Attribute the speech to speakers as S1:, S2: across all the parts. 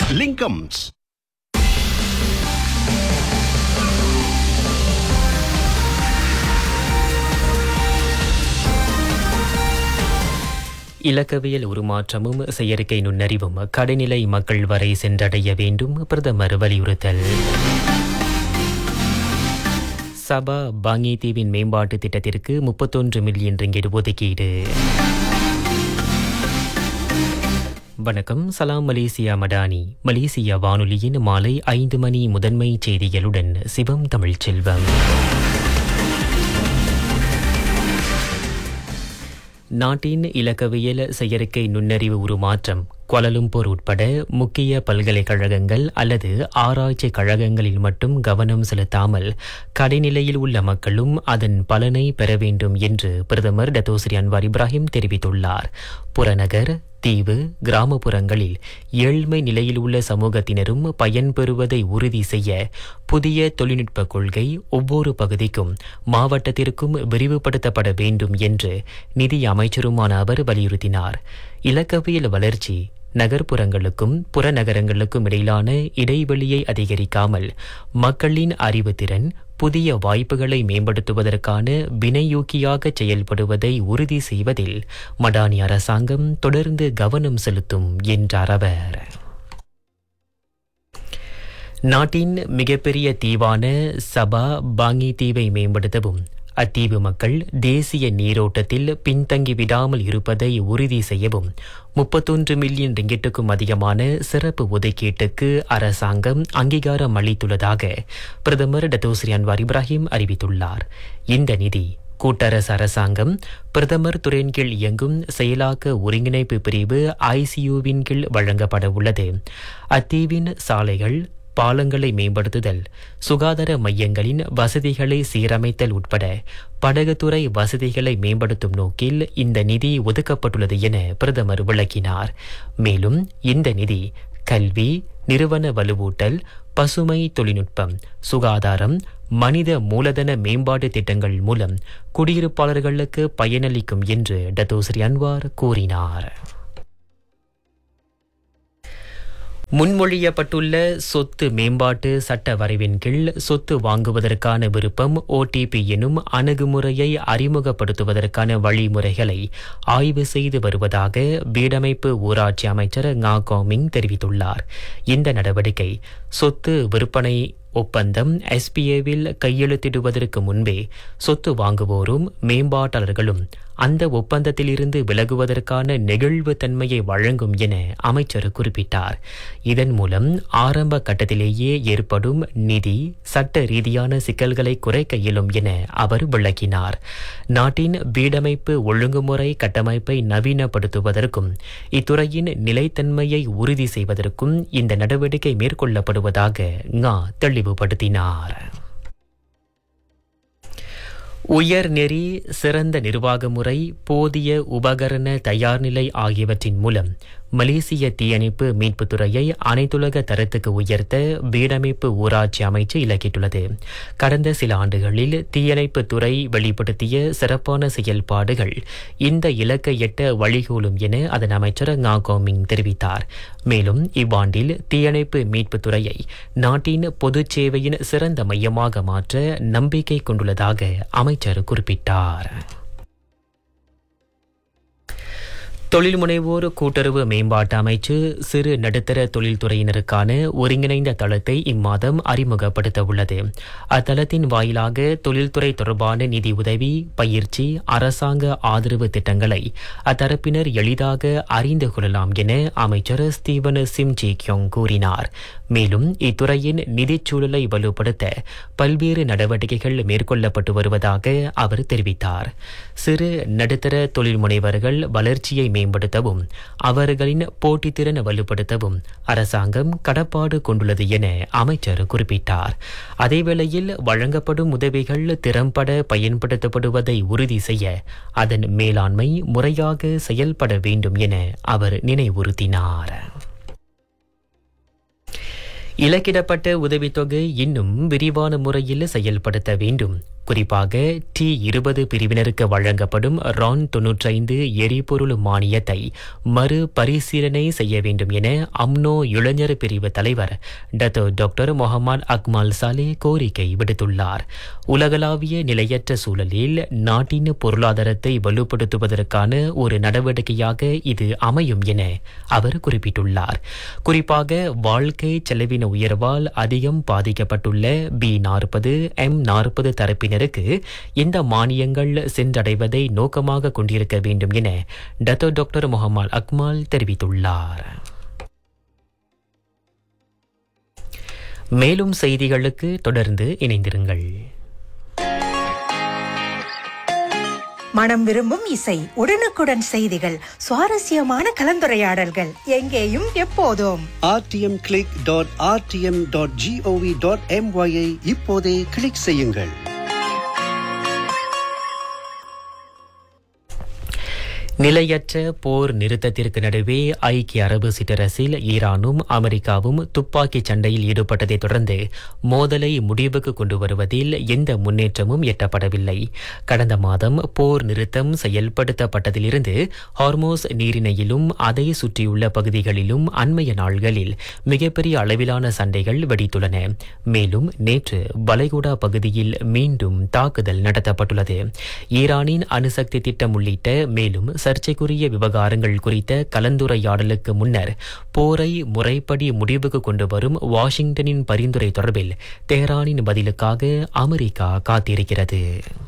S1: Linkums.
S2: இலக்கவியல் உருமாற்றமும் செயற்கை நுண்ணறிவும் கடைநிலை மக்கள் வரை சென்றடைய வேண்டும் பிரதமர் வலியுறுத்தல் சபா பாங்கி தீவின் மேம்பாட்டு திட்டத்திற்கு முப்பத்தொன்று மில்லியன் ரிங்கிட் ஒதுக்கீடு வணக்கம் சலாம் மலேசியா மடானி மலேசியா வானொலியின் மாலை ஐந்து மணி முதன்மை செய்திகளுடன் சிவம் தமிழ்ச்செல்வம் நாட்டின் இலக்கவியல் செயற்கை நுண்ணறிவு உருமாற்றம் கோலலும்பூர் உட்பட முக்கிய பல்கலைக்கழகங்கள் அல்லது ஆராய்ச்சி கழகங்களில் மட்டும் கவனம் செலுத்தாமல் கடைநிலையில் உள்ள மக்களும் அதன் பலனை பெற வேண்டும் என்று பிரதமர் டத்தோஸ்ரீ அன்வார் இப்ராஹிம் தெரிவித்துள்ளார் புறநகர் தீவு கிராமப்புறங்களில் ஏழ்மை நிலையில் உள்ள சமூகத்தினரும் பயன்பெறுவதை உறுதி செய்ய புதிய தொழில்நுட்ப கொள்கை ஒவ்வொரு பகுதிக்கும் மாவட்டத்திற்கும் விரிவுபடுத்தப்பட வேண்டும் என்று நிதி அமைச்சருமான அவர் வலியுறுத்தினார் இலக்கவியல் வளர்ச்சி நகர்ப்புறங்களுக்கும் புறநகரங்களுக்கும் இடையிலான இடைவெளியை அதிகரிக்காமல் மக்களின் அறிவுத்திறன் புதிய வாய்ப்புகளை மேம்படுத்துவதற்கான வினையூக்கியாக செயல்படுவதை உறுதி செய்வதில் மடானி அரசாங்கம் தொடர்ந்து கவனம் செலுத்தும் என்றார் அவர் நாட்டின் மிகப்பெரிய தீவான சபா பாங்கி தீவை மேம்படுத்தவும் அத்தீவு மக்கள் தேசிய நீரோட்டத்தில் பின்தங்கி விடாமல் இருப்பதை உறுதி செய்யவும் முப்பத்தொன்று மில்லியன் ரிங்கிட்டுக்கும் அதிகமான சிறப்பு ஒதுக்கீட்டுக்கு அரசாங்கம் அங்கீகாரம் அளித்துள்ளதாக பிரதமர் டத்தோஸ்ரீ அன்வார் இப்ராஹிம் அறிவித்துள்ளார் இந்த நிதி கூட்டரசு அரசாங்கம் பிரதமர் துறையின் கீழ் இயங்கும் செயலாக்க ஒருங்கிணைப்பு பிரிவு ஐசியுவின் கீழ் வழங்கப்பட உள்ளது அத்தீவின் சாலைகள் பாலங்களை மேம்படுத்துதல் சுகாதார மையங்களின் வசதிகளை சீரமைத்தல் உட்பட படகுத்துறை வசதிகளை மேம்படுத்தும் நோக்கில் இந்த நிதி ஒதுக்கப்பட்டுள்ளது என பிரதமர் விளக்கினார் மேலும் இந்த நிதி கல்வி நிறுவன வலுவூட்டல் பசுமை தொழில்நுட்பம் சுகாதாரம் மனித மூலதன மேம்பாட்டு திட்டங்கள் மூலம் குடியிருப்பாளர்களுக்கு பயனளிக்கும் என்று டத்தோஸ்ரீ அன்வார் கூறினார் முன்மொழியப்பட்டுள்ள சொத்து மேம்பாட்டு சட்ட வரைவின் கீழ் சொத்து வாங்குவதற்கான விருப்பம் ஓடிபி எனும் அணுகுமுறையை அறிமுகப்படுத்துவதற்கான வழிமுறைகளை ஆய்வு செய்து வருவதாக வீடமைப்பு ஊராட்சி அமைச்சர் ngா கோமிங் தெரிவித்துள்ளார் இந்த நடவடிக்கை சொத்து விற்பனை ஒப்பந்தம் எஸ்பிஏவில் கையெழுத்திடுவதற்கு முன்பே சொத்து வாங்குவோரும் மேம்பாட்டாளர்களும் அந்த ஒப்பந்தத்திலிருந்து விலகுவதற்கான நெகிழ்வு தன்மையை வழங்கும் என அமைச்சர் குறிப்பிட்டார் இதன் மூலம் ஆரம்ப கட்டத்திலேயே ஏற்படும் நிதி சட்ட ரீதியான சிக்கல்களை குறைக்க இயலும் என அவர் விளக்கினார் நாட்டின் வீடமைப்பு ஒழுங்குமுறை கட்டமைப்பை நவீனப்படுத்துவதற்கும் இத்துறையின் நிலைத்தன்மையை உறுதி செய்வதற்கும் இந்த நடவடிக்கை மேற்கொள்ளப்படுவதாக ngா தெளிவுபடுத்தினார் உயர்நெறி சிறந்த நிர்வாக முறை போதிய உபகரண தயார்நிலை ஆகியவற்றின் மூலம் மலேசிய தீயணைப்பு மீட்புத் துறையை அனைத்துலக தரத்துக்கு உயர்த்த வீடமைப்பு ஊராட்சி அமைச்சு இலக்கிட்டுள்ளது கடந்த சில ஆண்டுகளில் தீயணைப்பு துறை வெளிப்படுத்திய சிறப்பான செயல்பாடுகள் இந்த இலக்கை எட்ட வழிகோலும் என அதன் அமைச்சர் ngா கோமிங் தெரிவித்தார் மேலும் இவ்வாண்டில் தீயணைப்பு மீட்புத் துறையை நாட்டின் பொதுச் சேவையின் சிறந்த மையமாக மாற்ற நம்பிக்கை கொண்டுள்ளதாக அமைச்சர் குறிப்பிட்டார் தொழில் முனைவோர் கூட்டுறவு மேம்பாட்டு அமைச்சு சிறு நடுத்தர தொழில்துறையினருக்கான ஒருங்கிணைந்த தளத்தை இம்மாதம் அறிமுகப்படுத்த உள்ளது அத்தளத்தின் வாயிலாக தொழில்துறை தொடர்பான நிதி உதவி பயிற்சி அரசாங்க ஆதரவு திட்டங்களை அத்தரப்பினர் எளிதாக அறிந்து கொள்ளலாம் என அமைச்சர் ஸ்டீவன் சிம் ஜி கியோங் கூறினார் மேலும் இத்துறையின் நிதிச் சூழலை வலுப்படுத்த பல்வேறு நடவடிக்கைகள் மேற்கொள்ளப்பட்டு வருவதாக அவர் தெரிவித்தார் சிறு நடுத்தர தொழில் முனைவர்கள் வளர்ச்சியை மேம்படுத்தவும் அவர்களின் போட்டித்திறன் வலுப்படுத்தவும் அரசாங்கம் கடப்பாடு கொண்டுள்ளது என அமைச்சர் குறிப்பிட்டார் அதேவேளையில் வழங்கப்படும் உதவிகள் திறம்பட பயன்படுத்தப்படுவதை உறுதி செய்ய அதன் மேலாண்மை முறையாக செயல்பட வேண்டும் என அவர் நினைவுறுத்தினார் இலக்கிடப்பட்ட உதவித்தொகை இன்னும் விரிவான முறையில் செயல்படுத்த வேண்டும் குறிப்பாக டி இருபது பிரிவினருக்கு வழங்கப்படும் ரான் தொன்னூற்றைந்து எரிபொருள் மானியத்தை மறு பரிசீலனை செய்ய வேண்டும் என அம்னோ இளைஞர் பிரிவு தலைவர் Dato doctor Muhammad Akmal Saleh கோரிக்கை விடுத்துள்ளார் உலகளாவிய நிலையற்ற சூழலில் நாட்டின் பொருளாதாரத்தை வலுப்படுத்துவதற்கான ஒரு நடவடிக்கையாக இது அமையும் என அவர் குறிப்பிட்டுள்ளார் குறிப்பாக வாழ்க்கை செலவின உயர்வால் அதிகம் பாதிக்கப்பட்டுள்ள பி நாற்பது எம் நாற்பது தரப்பினருக்கு இந்த மானியங்கள் சென்றடைவதை நோக்கமாக கொண்டிருக்க வேண்டும் என டத்தோ டாக்டர் முகமது அக்மால் தெரிவித்துள்ளார் மேலும் செய்திகளுக்கு தொடர்ந்து இணைந்திருங்கள்
S1: மனம் விரும்பும் இசை உடனுக்குடன் செய்திகள் சுவாரஸ்யமான கலந்துரையாடல்கள் எங்கேயும் எப்போதும்
S3: rtmclick.rtm.gov.my ஐ இப்போதே கிளிக் செய்யுங்கள்
S2: நிலையற்ற போர் நிறுத்தத்திற்கு நடுவே ஐக்கிய அரபு சிற்றரசில் ஈரானும் அமெரிக்காவும் துப்பாக்கிச் சண்டையில் ஈடுபட்டதைத் தொடர்ந்து மோதலை முடிவுக்கு கொண்டு வருவதில் எந்த முன்னேற்றமும் எட்டப்படவில்லை கடந்த மாதம் போர் நிறுத்தம் செயல்படுத்தப்பட்டதிலிருந்து ஹார்மோஸ் நீரிணையிலும் அதை சுற்றியுள்ள பகுதிகளிலும் அண்மைய நாள்களில் மிகப்பெரிய அளவிலான சண்டைகள் வெடித்துள்ளன மேலும் நேற்று வளைகுடா பகுதியில் மீண்டும் தாக்குதல் நடத்தப்பட்டுள்ளது ஈரானின் அணுசக்தி திட்டம் உள்ளிட்ட மேலும் சர்ச்சைக்குரிய விவகாரங்கள் குறித்த கலந்துரையாடலுக்கு முன்னர் போரை முறைப்படி முடிவுக்கு கொண்டு வரும் வாஷிங்டனின் பரிந்துரை தொடர்பில் தெஹ்ரானின் பதிலுக்காக அமெரிக்கா காத்திருக்கிறது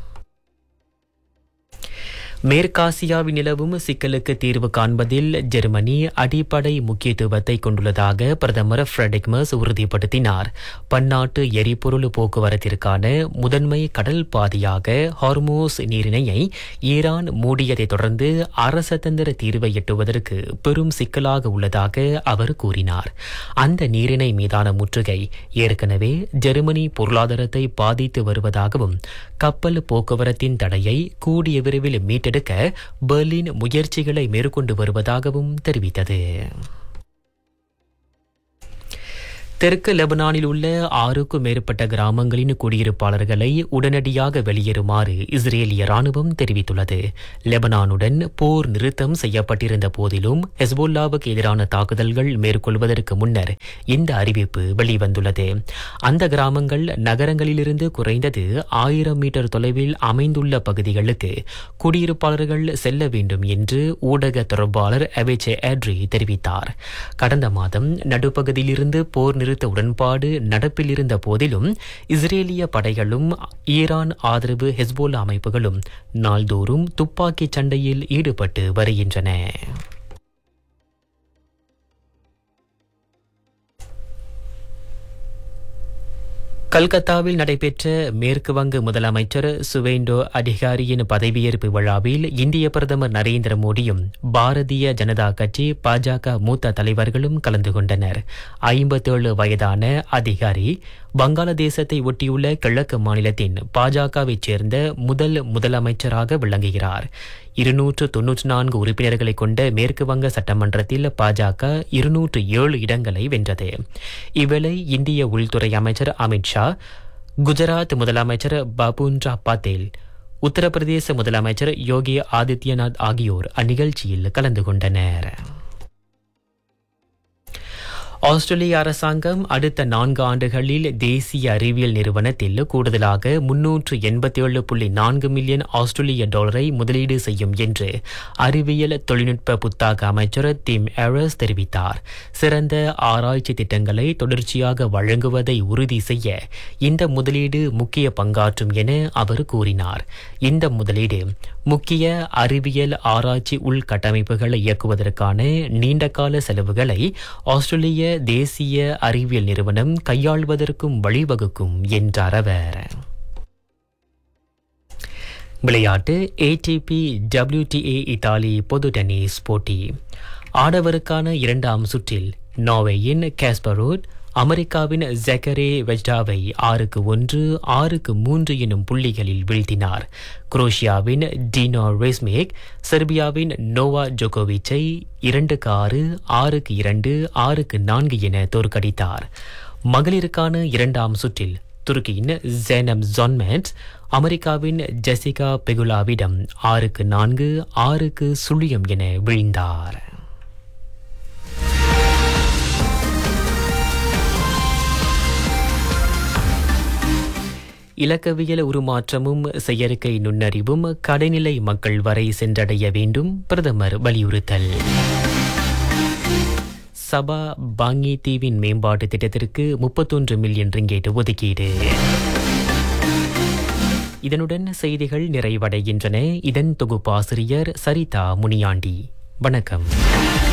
S2: மேற்காசியாவில் நிலவும் சிக்கலுக்கு தீர்வு காண்பதில் ஜெர்மனி அடிப்படை முக்கியத்துவத்தை கொண்டுள்ளதாக பிரதமர் ஃப்ரெடிக்மஸ் உறுதிப்படுத்தினார் பன்னாட்டு எரிபொருள் போக்குவரத்திற்கான முதன்மை கடல் பாதையாக ஹார்மோஸ் நீரிணையை ஈரான் மூடியதைத் தொடர்ந்து அரசதந்திர தீர்வை எட்டுவதற்கு பெரும் சிக்கலாக உள்ளதாக அவர் கூறினார் அந்த நீரிணை மீதான முற்றுகை ஏற்கனவே ஜெர்மனி பொருளாதாரத்தை பாதித்து வருவதாகவும் கப்பல் போக்குவரத்தின் தடையை கூடிய விரைவில் மீட்டெடுக்க பெர்லின் முயற்சிகளை மேற்கொண்டு வருவதாகவும் தெரிவித்தது தெற்கு லெபனானில் உள்ள ஆறுக்கும் மேற்பட்ட கிராமங்களின் குடியிருப்பாளர்களை உடனடியாக வெளியேறுமாறு இஸ்ரேலிய ராணுவம் தெரிவித்துள்ளது லெபனானுடன் போர் நிறுத்தம் செய்யப்பட்டிருந்த போதிலும் ஹெஸ்போல்லாவுக்கு எதிரான தாக்குதல்கள் மேற்கொள்வதற்கு முன்னர் இந்த அறிவிப்பு வெளிவந்துள்ளது அந்த கிராமங்கள் நகரங்களிலிருந்து குறைந்தது ஆயிரம் மீட்டர் தொலைவில் அமைந்துள்ள பகுதிகளுக்கு குடியிருப்பாளர்கள் செல்ல வேண்டும் என்று ஊடக தொடர்பாளர் அவேச்சே ஆட்ரி தெரிவித்தார் கடந்த மாதம் நடுப்பகுதியிலிருந்து போர் நிறுத்த உடன்பாடு நடப்பில் இருந்த போதிலும் இஸ்ரேலிய படைகளும் ஈரான் ஆதரவு ஹெஸ்போலா அமைப்புகளும் நாள்தோறும் துப்பாக்கிச் சண்டையில் ஈடுபட்டு வருகின்றன கல்கத்தாவில் நடைபெற்ற மேற்கு வங்க முதலமைச்சர் சுவேண்டோ அதிகாரியின் பதவியேற்பு விழாவில் இந்திய பிரதமர் நரேந்திர மோடியும் பாரதிய ஜனதா கட்சி பாஜக மூத்த தலைவர்களும் கலந்து கொண்டனர் ஐம்பத்தேழு வயதான அதிகாரி வங்காளதேசத்தை ஒட்டியுள்ள கிழக்கு மாநிலத்தின் பாஜகவைச் சேர்ந்த முதல் முதலமைச்சராக விளங்குகிறார் இருநூற்று தொன்னூற்றி நான்கு உறுப்பினர்களை கொண்ட மேற்கு வங்க சட்டமன்றத்தில் பாஜக இருநூற்று ஏழு இடங்களை வென்றது இவ்வேளை இந்திய உள்துறை அமைச்சர் அமித்ஷா குஜராத் முதலமைச்சர் பாபுன்ரா பட்டேல் உத்தரப்பிரதேச முதலமைச்சர் யோகி ஆதித்யநாத் ஆகியோர் அந்நிகழ்ச்சியில் கலந்து கொண்டனர் ஆஸ்திரேலிய அரசாங்கம் அடுத்த நான்கு ஆண்டுகளில் தேசிய அறிவியல் நிறுவனத்தில் கூடுதலாக முன்னூற்று எண்பத்தி ஏழு புள்ளி நான்கு மில்லியன் ஆஸ்திரேலிய டாலரை முதலீடு செய்யும் என்று அறிவியல் தொழில்நுட்ப புத்தாக்க அமைச்சர் டிம் எரஸ் தெரிவித்தார் சிறந்த ஆராய்ச்சி திட்டங்களை தொடர்ச்சியாக வழங்குவதை உறுதி செய்ய இந்த முதலீடு முக்கிய பங்காற்றும் என அவர் கூறினார் இந்த முதலீடு முக்கிய அறிவியல் ஆராய்ச்சி உள்கட்டமைப்புகளை இயக்குவதற்கான நீண்டகால செலவுகளை ஆஸ்திரேலிய தேசிய அறிவியல் நிறுவனம் கையாள்வதற்கும் வழிவகுக்கும் என்றார் அவர் விளையாட்டு ஏடிபி டபிள்யூடிஏ இத்தாலி பொது டென்னிஸ் போட்டி ஆடவருக்கான இரண்டாம் சுற்றில் நார்வேயின் கேஸ்பரோட் அமெரிக்காவின் ஜெக்கரே வெஜ்டாவை ஆறுக்கு ஒன்று ஆறுக்கு மூன்று எனும் புள்ளிகளில் வீழ்த்தினார் குரோஷியாவின் டினோ ரெஸ்மேக் செர்பியாவின் நோவா ஜோகோவிச்சை இரண்டுக்கு ஆறு ஆறுக்கு இரண்டு ஆறுக்கு நான்கு என தோற்கடித்தார் மகளிருக்கான இரண்டாம் சுற்றில் துருக்கியின் ஜெனம் ஜொன்மெட்ஸ் அமெரிக்காவின் ஜெசிகா பெகுலாவிடம் ஆறுக்கு நான்கு ஆறுக்கு சுழியம் என வீழ்ந்தார் இலக்கவியல் உருமாற்றமும் செயற்கை நுண்ணறிவும் கடைநிலை மக்கள் வரை சென்றடைய வேண்டும் பிரதமர் வலியுறுத்தல் சபா பாங்கி தீவின் மேம்பாட்டு திட்டத்திற்கு முப்பத்தொன்று மில்லியன் ரிங்கேட் ஒதுக்கீடு இதனுடன் செய்திகள் நிறைவடைகின்றன இதன் தொகுப்பாசிரியர் சரிதா முனியாண்டி வணக்கம்